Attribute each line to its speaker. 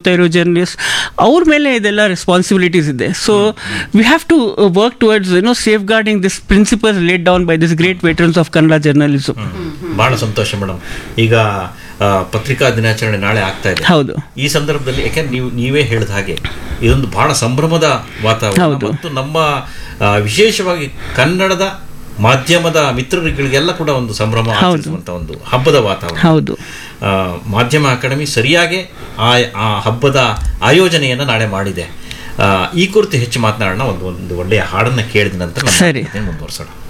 Speaker 1: ಓದ್ತಾ ಇರೋ ಜರ್ನಲಿಸ್ಟ್ ಅವ್ರ ಮೇಲೆ ಇದೆಲ್ಲ ರೆಸ್ಪಾನ್ಸಿಬಿಲಿಟೀಸ್ ಇದೆ so we have to work towards you know safeguarding this principles laid down by this great veterans of Kannada journalism
Speaker 2: ಬಹಳ ಸಂತೋಷ ಮೇಡಮ್ ಈಗ ಆ, ಪತ್ರಿಕಾ ದಿನಾಚರಣೆ ನಾಳೆ ಆಗ್ತಾ ಇದೆ
Speaker 1: ಹೌದು
Speaker 2: ಈ ಸಂದರ್ಭದಲ್ಲಿ ಯಾಕೆಂದ್ರೆ ನೀವು ನೀವೇ ಹೇಳಿದ ಹಾಗೆ ಇದೊಂದು ಬಹಳ ಸಂಭ್ರಮದ ವಾತಾವರಣ
Speaker 1: ಹೌದು.
Speaker 2: ಮತ್ತು ನಮ್ಮ ಆ, ವಿಶೇಷವಾಗಿ ಕನ್ನಡದ ಮಾಧ್ಯಮದ ಮಿತ್ರರುಗಳಿಗೆಲ್ಲ ಕೂಡ ಒಂದು ಸಂಭ್ರಮ ಆಚರಿಸುವಂತ ಒಂದು ಹಬ್ಬದ ವಾತಾವರಣ
Speaker 1: ಹೌದು
Speaker 2: ಆ, ಮಾಧ್ಯಮ ಅಕಾಡೆಮಿ ಸರಿಯಾಗಿ ಆ ಆ ಹಬ್ಬದ ಆಯೋಜನೆಯನ್ನು ನಾಳೆ ಮಾಡಿದೆ ಆ, ಈ ಕುರಿತು ಹೆಚ್ಚು ಮಾತನಾಡೋಣ ಒಂದು ಒಂದು ಒಳ್ಳೆಯ ಹಾಡನ್ನು ಕೇಳಿದ ನಂತರ ನಮ್ಮ
Speaker 1: ಸರಿ.
Speaker 2: ಮಾತುಕತೆಯನ್ನು ಮುಂದುವರಿಸೋಣ